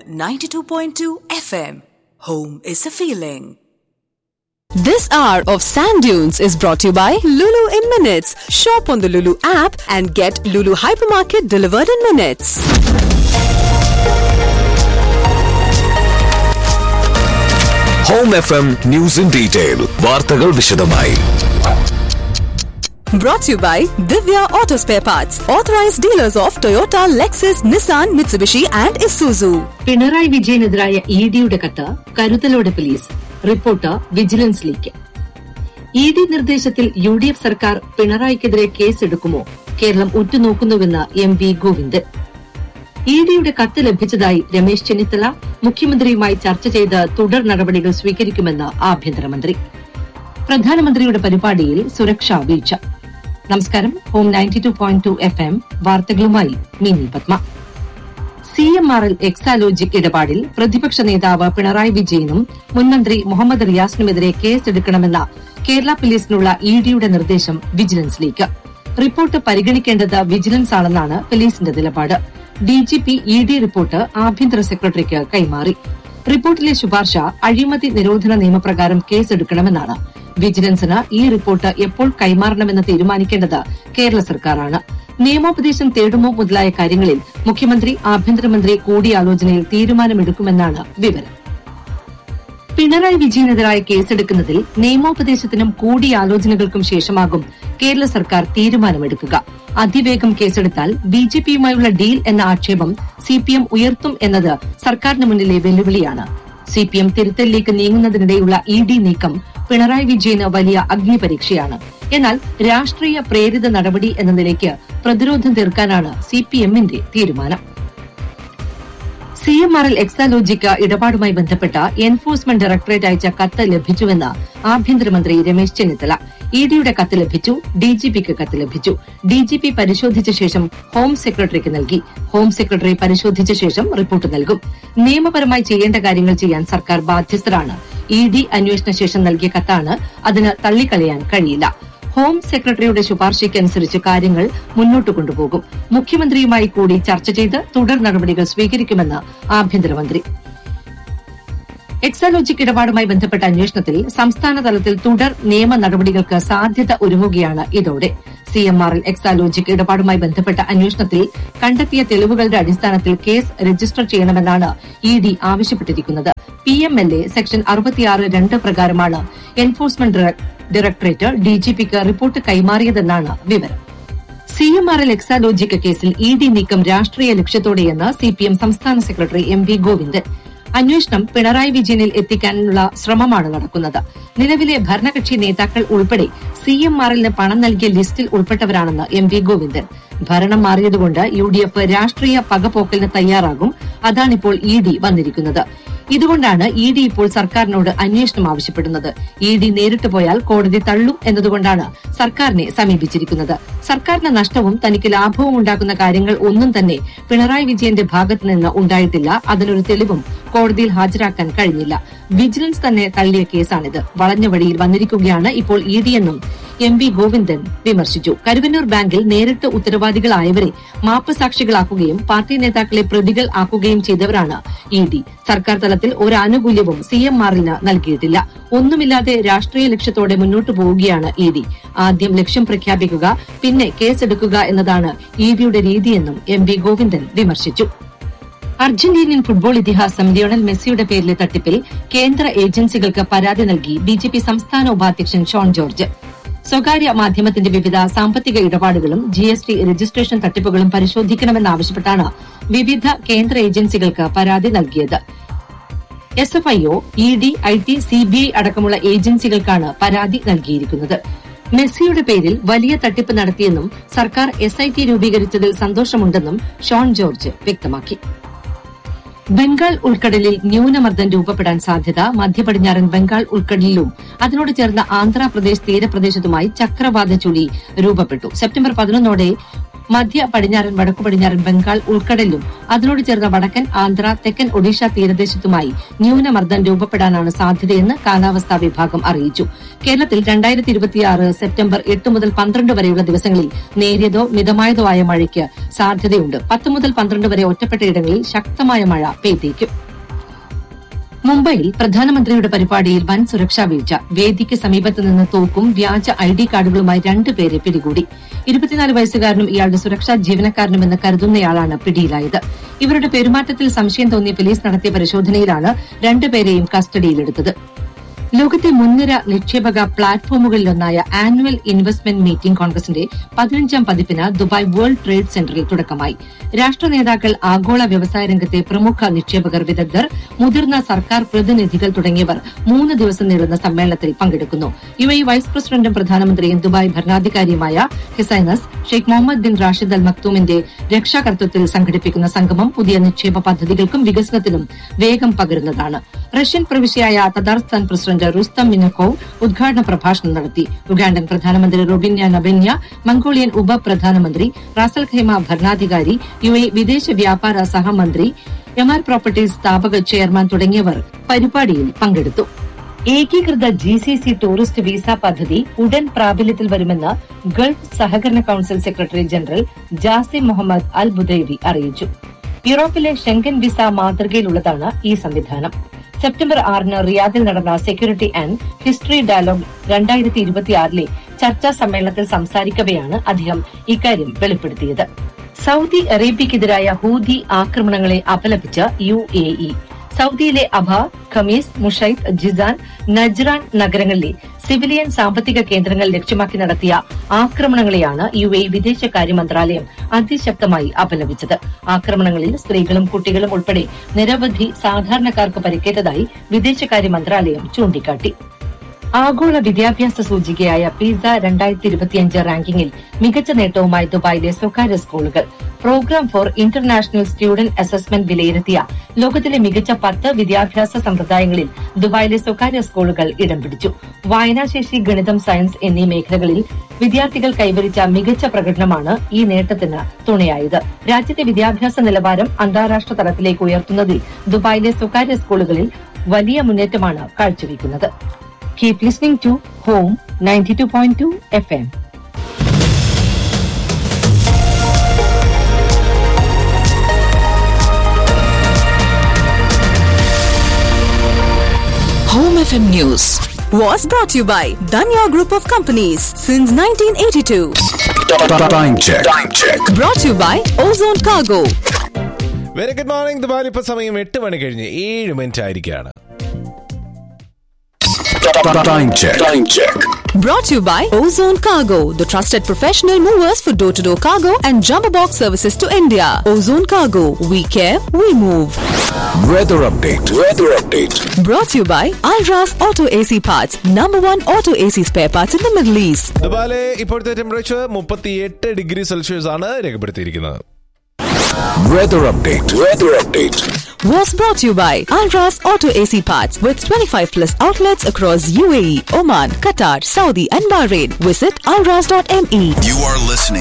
92.2 FM. Home is a feeling. This hour of Sand Dunes is brought to you by Lulu in Minutes. Shop on the Lulu app and get Lulu Hypermarket delivered in minutes. Home F M news in detail വാർത്തകൾ വിശദമായി Brought to you by Divya Auto Spare Parts, authorized dealers of Toyota, Lexus, Nissan, Mitsubishi, and Isuzu. Pinarayi വിജയനെതിരായ E ഡിയുടെ കത്ത് കരുതലോടെ police report വിജിലൻസിലേക്ക് E D നിർദ്ദേശത്തിൽ U D F സർക്കാർ പിണറായിക്കെതിരെ കേസെടുക്കുമോ കേരളം ഉറ്റുനോക്കുന്നുവെന്ന് എം വി ഗോവിന്ദൻ ഇ ഡിയുടെ കത്ത് ലഭിച്ചതായി രമേശ് ചെന്നിത്തല മുഖ്യമന്ത്രിയുമായി ചർച്ച ചെയ്ത് തുടർ നടപടികൾ സ്വീകരിക്കുമെന്ന് ആഭ്യന്തരമന്ത്രി പ്രധാനമന്ത്രിയുടെ പരിപാടിയിൽ സുരക്ഷാ വീഴ്ച നമസ്കാരം home ninety two point two F M വാർത്തകളുമായി Mini Padma C M R L Exalogic ഇടപാടിൽ പ്രതിപക്ഷ നേതാവ് പിണറായി വിജയനും മുൻമന്ത്രി മുഹമ്മദ് റിയാസിനുമെതിരെ കേസെടുക്കണമെന്ന കേരള പോലീസിനുള്ള ഇ ഡിയുടെ നിർദ്ദേശം വിജിലൻസിലേക്ക് റിപ്പോർട്ട് പരിഗണിക്കേണ്ടത് വിജിലൻസ് ആണെന്നാണ് പോലീസിന്റെ നിലപാട് ഡിജിപി ഇ ഡി റിപ്പോർട്ട് ആഭ്യന്തര സെക്രട്ടറിക്ക് കൈമാറി റിപ്പോർട്ടിലെ ശുപാർശ അഴിമതി നിരോധന നിയമപ്രകാരം കേസെടുക്കണമെന്നാണ് വിജിലൻസിന് ഈ റിപ്പോർട്ട് എപ്പോൾ കൈമാറണമെന്ന് തീരുമാനിക്കേണ്ടത് കേരള സർക്കാരാണ് നിയമോപദേശം തേടുമോ മുതലായ കാര്യങ്ങളിൽ മുഖ്യമന്ത്രി ആഭ്യന്തരമന്ത്രി കൂടിയാലോചനയിൽ തീരുമാനമെടുക്കുമെന്നാണ് വിവരം പിണറായി വിജയനെതിരായ കേസെടുക്കുന്നതിൽ നിയമോപദേശത്തിനും കൂടിയാലോചനകൾക്കും ശേഷമാകും കേരള സർക്കാർ തീരുമാനമെടുക്കുക അതിവേഗം കേസെടുത്താൽ ബി ജെ പിയുമായുള്ള ഡീൽ എന്ന ആക്ഷേപം സി പി എം ഉയർത്തും എന്നത് സർക്കാരിന് മുന്നിലെ വെല്ലുവിളിയാണ് സി പി എം തിരുത്തലിലേക്ക് നീങ്ങുന്നതിനിടെയുള്ള ഇ ഡി നീക്കം പിണറായി വിജയന് വലിയ അഗ്നിപരീക്ഷയാണ് എന്നാൽ രാഷ്ട്രീയ പ്രേരിത നടപടി എന്ന നിലയ്ക്ക് പ്രതിരോധം തീർക്കാനാണ് സി പി എമ്മിന്റെ തീരുമാനം C M R L Exalogic ഇടപാടുമായി ബന്ധപ്പെട്ട എൻഫോഴ്സ്മെന്റ് ഡയറക്ടറേറ്റ് അയച്ച കത്ത് ലഭിച്ചുവെന്ന് ആഭ്യന്തരമന്ത്രി രമേശ് ചെന്നിത്തല ഇ ഡിയുടെ കത്ത് ലഭിച്ചു ഡിജിപിക്ക് കത്ത് ലഭിച്ചു ഡിജിപി പരിശോധിച്ച ശേഷം ഹോം സെക്രട്ടറിക്ക് നൽകി ഹോം സെക്രട്ടറി പരിശോധിച്ച ശേഷം റിപ്പോർട്ട് നൽകും നിയമപരമായി ചെയ്യേണ്ട കാര്യങ്ങൾ ചെയ്യാൻ സർക്കാർ ബാധ്യസ്ഥരാണ് ഇ ഡി അന്വേഷണ ശേഷം നൽകിയ കത്താണ് അതിന് തള്ളിക്കളയാൻ കഴിയില്ല ഹോം സെക്രട്ടറിയുടെ ശുപാർശയ്ക്കനുസരിച്ച് കാര്യങ്ങൾ മുന്നോട്ട് കൊണ്ടുപോകും മുഖ്യമന്ത്രിയുമായി കൂടി ചർച്ച ചെയ്ത് തുടർ നടപടികൾ സ്വീകരിക്കുമെന്ന് ആഭ്യന്തരമന്ത്രി എക്സാലോജിക് ഇടപാടുമായി ബന്ധപ്പെട്ട അന്വേഷണത്തിൽ സംസ്ഥാന തലത്തിൽ തുടർ നിയമ നടപടികൾക്ക് സാധ്യത ഒരുങ്ങുകയാണ് ഇതോടെ C M R L Exalogic ഇടപാടുമായി ബന്ധപ്പെട്ട അന്വേഷണത്തിൽ കണ്ടെത്തിയ തെളിവുകളുടെ അടിസ്ഥാനത്തിൽ കേസ് രജിസ്റ്റർ ചെയ്യണമെന്നാണ് ഇ ഡി ആവശ്യപ്പെട്ടിരിക്കുന്നത് P M L A section അറുപത്തിയാറ് രണ്ട് പ്രകാരമാണ് എൻഫോഴ്സ്മെന്റ് ഡയറക്ടറേറ്റ് ഡിജിപിക്ക് റിപ്പോർട്ട് കൈമാറിയതെന്നാണ് വിവരം C M R L Exalogic കേസിൽ ഇ ഡി നീക്കം രാഷ്ട്രീയ ലക്ഷ്യത്തോടെയെന്ന് സി പി എം സംസ്ഥാന സെക്രട്ടറി എം വി ഗോവിന്ദൻ അന്വേഷണം പിണറായി വിജയനിൽ എത്തിക്കാനുള്ള ശ്രമമാണ് നടക്കുന്നത് നിലവിലെ ഭരണകക്ഷി നേതാക്കൾ ഉൾപ്പെടെ സി എം ആറിന് പണം നൽകിയ ലിസ്റ്റിൽ ഉൾപ്പെട്ടവരാണെന്ന് എം വി ഗോവിന്ദൻ ഭരണം മാറിയതുകൊണ്ട് യു ഡി എഫ് രാഷ്ട്രീയ പകപോക്കലിന് തയ്യാറാകും അതാണിപ്പോൾ ഇ ഡി വന്നിരിക്കുന്നത് ഇതുകൊണ്ടാണ് ഇ ഡി ഇപ്പോൾ സർക്കാരിനോട് അന്വേഷണം ആവശ്യപ്പെടുന്നത് ഇ ഡി നേരിട്ട് പോയാൽ കോടതി തള്ളും എന്നതുകൊണ്ടാണ് സർക്കാരിനെ സമീപിച്ചിരിക്കുന്നത് സർക്കാരിന് നഷ്ടവും തനിക്ക് ലാഭവും ഉണ്ടാക്കുന്ന കാര്യങ്ങൾ ഒന്നും തന്നെ പിണറായി വിജയന്റെ ഭാഗത്ത് നിന്ന് ഉണ്ടായിട്ടില്ല അതിനൊരു തെളിവും കോടതിയിൽ ഹാജരാക്കാൻ കഴിഞ്ഞില്ല വിജിലൻസ് തന്നെ തള്ളിയ കേസാണിത് വളഞ്ഞ വഴിയിൽ വന്നിരിക്കുകയാണ് ഇപ്പോൾ ഇ ഡി എന്നും എം വി ഗോവിന്ദൻ വിമർശിച്ചു കരുവന്നൂർ ബാങ്കിൽ നേരിട്ട് ഉത്തരവാദികളായവരെ മാപ്പ് സാക്ഷികളാക്കുകയും പാർട്ടി നേതാക്കളെ പ്രതികൾ ആക്കുകയും ചെയ്തവരാണ് ഇ ഡി സർക്കാർ തലത്തിൽ ഒരു ആനുകൂല്യവും സി എം ആറിന് നൽകിയിട്ടില്ല ഒന്നുമില്ലാതെ രാഷ്ട്രീയ ലക്ഷ്യത്തോടെ മുന്നോട്ടു പോവുകയാണ് ഇ ഡി ആദ്യം ലക്ഷ്യം പ്രഖ്യാപിക്കുക പിന്നെ കേസെടുക്കുക എന്നതാണ് ഇ ഡിയുടെ രീതിയെന്നും എം വി ഗോവിന്ദൻ വിമർശിച്ചു അർജന്റീനിയൻ ഫുട്ബോൾ ഇതിഹാസം ലിയോണൽ മെസ്സിയുടെ പേരിലെ തട്ടിപ്പിൽ കേന്ദ്ര ഏജൻസികൾക്ക് പരാതി നൽകി ബിജെപി സംസ്ഥാന ഉപാധ്യക്ഷൻ ഷോൺ ജോർജ് സ്വകാര്യ മാധ്യമത്തിന്റെ വിവിധ സാമ്പത്തിക ഇടപാടുകളും ജി എസ് ടി രജിസ്ട്രേഷൻ തട്ടിപ്പുകളും പരിശോധിക്കണമെന്നാവശ്യപ്പെട്ടാണ് വിവിധ കേന്ദ്ര ഏജൻസികൾക്ക് പരാതി നൽകിയത് S F I O E D I T CBI അടക്കമുള്ള ഏജൻസികൾക്കാണ് പരാതി നൽകിയിരിക്കുന്നത് മെസ്സിയുടെ പേരിൽ വലിയ തട്ടിപ്പ് നടത്തിയെന്നും സർക്കാർ എസ് ഐ ടി രൂപീകരിച്ചതിൽ സന്തോഷമുണ്ടെന്നും ഷോൺ ജോർജ് വ്യക്തമാക്കി ബംഗാൾ ഉൾക്കടലിൽ ന്യൂനമർദ്ദം രൂപപ്പെടാൻ സാധ്യത മധ്യപടിഞ്ഞാറൻ ബംഗാൾ ഉൾക്കടലിലും അതിനോട് ചേർന്ന ആന്ധ്രാപ്രദേശ് തീരപ്രദേശത്തുമായി ചക്രവാത ചുഴി രൂപപ്പെട്ടു സെപ്റ്റംബർ പതിനൊന്നോടെ മധ്യ പടിഞ്ഞാറൻ വടക്കു പടിഞ്ഞാറൻ ബംഗാൾ ഉൾക്കടലിലും അതിനോട് ചേർന്ന വടക്കൻ ആന്ധ്ര തെക്കൻ ഒഡീഷ തീരദേശത്തുമായി ന്യൂനമർദ്ദം രൂപപ്പെടാനാണ് സാധ്യതയെന്ന് കാലാവസ്ഥാ വിഭാഗം അറിയിച്ചു കേരളത്തിൽ രണ്ടായിരത്തി ഇരുപത്തിയാറ് സെപ്റ്റംബർ എട്ട് മുതൽ പന്ത്രണ്ട് വരെയുള്ള ദിവസങ്ങളിൽ നേരിയതോ മിതമായതോ ആയ മഴയ്ക്ക് സാധ്യതയുണ്ട് പത്ത് മുതൽ പന്ത്രണ്ട് വരെ ഒറ്റപ്പെട്ടയിടങ്ങളിൽ ശക്തമായ മഴ പെയ്തേക്കും മുംബൈയിൽ പ്രധാനമന്ത്രിയുടെ പരിപാടിയിൽ വൻ സുരക്ഷാ വീഴ്ച വേദിക്ക് സമീപത്ത് നിന്ന് തോക്കും വ്യാജ ഐ ഡി കാർഡുകളുമായി രണ്ടുപേരെ പിടികൂടി ഇരുപത്തിനാല് വയസ്സുകാരനും ഇയാളുടെ സുരക്ഷാ ജീവനക്കാരനുമെന്ന് കരുതുന്നയാളാണ് പിടിയിലായത് ഇവരുടെ പെരുമാറ്റത്തിൽ സംശയം തോന്നിയ പോലീസ് നടത്തിയ പരിശോധനയിലാണ് രണ്ടുപേരെയും കസ്റ്റഡിയിലെടുത്തത് ലോകത്തെ മുൻനിര നിക്ഷേപക പ്ലാറ്റ്ഫോമുകളിലൊന്നായ ആനുവൽ ഇൻവെസ്റ്റ്മെന്റ് മീറ്റിംഗ് കോൺഗ്രസിന്റെ പതിനഞ്ചാം പതിപ്പിന് ദുബായ് വേൾഡ് ട്രേഡ് സെന്ററിൽ തുടക്കമായി രാഷ്ട്ര നേതാക്കൾ ആഗോള വ്യവസായ രംഗത്തെ പ്രമുഖ നിക്ഷേപകർ വിദഗ്ധർ മുതിർന്ന സർക്കാർ പ്രതിനിധികൾ തുടങ്ങിയവർ മൂന്ന് ദിവസം നീളുന്ന സമ്മേളനത്തിൽ പങ്കെടുക്കുന്നു യു എ വൈസ് പ്രസിഡന്റും പ്രധാനമന്ത്രിയും ദുബായ് ഭരണാധികാരിയുമായ his highness Sheikh Mohammed bin Rashid Al മക്തൂമിന്റെ രക്ഷാകർത്തൃത്വത്തിൽ സംഘടിപ്പിക്കുന്ന സംഗമം പുതിയ നിക്ഷേപ പദ്ധതികൾക്കും വികസനത്തിനും വേഗം പകരുന്നതാണ് റഷ്യൻ പ്രവിശ്യയായ തദാർസ്ഥാൻ പ്രസിഡന്റ് റുസ്തം മിനക്കോവ് ഉദ്ഘാടന പ്രഭാഷണം നടത്തി ഉഗാണ്ടൻ പ്രധാനമന്ത്രി റൊബിന്യ നബന്യ മംഗോളിയൻ ഉപപ്രധാനമന്ത്രി റാസൽ ഖൈമ ഭരണാധികാരി യു എ വിദേശ വ്യാപാര സഹമന്ത്രി എംആർ പ്രോപ്പർട്ടീസ് സ്ഥാപക ചെയർമാൻ തുടങ്ങിയവർ പരിപാടിയിൽ പങ്കെടുത്തു ഏകീകൃത G C C tourist visa പദ്ധതി ഉടൻ പ്രാബല്യത്തിൽ വരുമെന്ന് ഗൾഫ് സഹകരണ council secretary general Jasem Mohammed Al Budaiwi അറിയിച്ചു യൂറോപ്പിലെ ഷെങ്കൻ വിസ മാതൃകയിലുള്ളതാണ് ഈ സംവിധാനം സെപ്റ്റംബർ ആറിന് റിയാദിൽ നടന്ന സെക്യൂരിറ്റി ആൻഡ് ഹിസ്റ്ററി ഡയലോഗ് രണ്ടായിരത്തി ഇരുപത്തിയാറിലെ ചർച്ചാ സമ്മേളനത്തിൽ സംസാരിക്കവെയാണ് അദ്ദേഹം ഇക്കാര്യം വെളിപ്പെടുത്തിയത് സൗദി അറേബ്യക്കെതിരായ ഹൂതി ആക്രമണങ്ങളെ അപലപിച്ച് യു എ ഇ സൗദിയിലെ Abha Khamis Mushait Jizan Najran നഗരങ്ങളിലെ സിവിലിയൻ സാമ്പത്തിക കേന്ദ്രങ്ങൾ ലക്ഷ്യമാക്കി നടത്തിയ ആക്രമണങ്ങളെയാണ് യു എ വിദേശകാര്യ മന്ത്രാലയം അതിശക്തമായി അപലപിച്ചത് ആക്രമണങ്ങളിൽ സ്ത്രീകളും കുട്ടികളും ഉൾപ്പെടെ നിരവധി സാധാരണക്കാർക്ക് പരിക്കേറ്റതായി വിദേശകാര്യ മന്ത്രാലയം ചൂണ്ടിക്കാട്ടി ആഗോള വിദ്യാഭ്യാസ സൂചികയായ പിസ രണ്ടായിരത്തി ഇരുപത്തിയഞ്ച് റാങ്കിങ്ങിൽ മികച്ച നേട്ടവുമായി ദുബായിലെ സ്വകാര്യ സ്കൂളുകൾ programme for international student assessment വിലയിരുത്തിയ ലോകത്തിലെ മികച്ച പത്ത് വിദ്യാഭ്യാസ സമ്പ്രദായങ്ങളിൽ ദുബായിലെ സ്വകാര്യ സ്കൂളുകൾ ഇടം പിടിച്ചു വായനാശേഷി ഗണിതം സയൻസ് എന്നീ മേഖലകളിൽ വിദ്യാർത്ഥികൾ കൈവരിച്ച മികച്ച പ്രകടനമാണ് ഈ നേട്ടത്തിന് തുണയായത് രാജ്യത്തെ വിദ്യാഭ്യാസ നിലവാരം അന്താരാഷ്ട്ര തലത്തിലേക്ക് ഉയർത്തുന്നതിൽ ദുബായിലെ സ്വകാര്യ സ്കൂളുകളിൽ വലിയ മുന്നേറ്റമാണ് കാഴ്ചവെക്കുന്നത് Keep listening to Home 92.2 FM. Home FM News. Was brought to you by Danya Group of Companies since 1982. Time check. Time check. Brought to you by Ozone Cargo. Very good morning Dubai ഇപ്പൊ സമയം എട്ട് മണി കഴിഞ്ഞ് ഏഴ് minute ആയിരിക്കുകയാണ് Time check. Time check. Brought to you by Ozone Cargo, the trusted professional movers for door to door cargo and jumbo box services to India. Ozone Cargo, we care, we move. Weather update. Weather update. Brought to you by Alras Auto AC Parts, number one auto AC spare parts in the Middle East. ദുബായിലെ ഇപ്പോഴത്തെ temperature മുപ്പത്തിയെട്ട് degree Celsius ആണ് രേഖപ്പെടുത്തിയിരിക്കുന്നത് Weather update. Weather update. Was brought to you by Alras Auto AC Parts with 25 plus outlets across UAE, Oman, Qatar, Saudi, and Bahrain. Visit alras.me. You are listening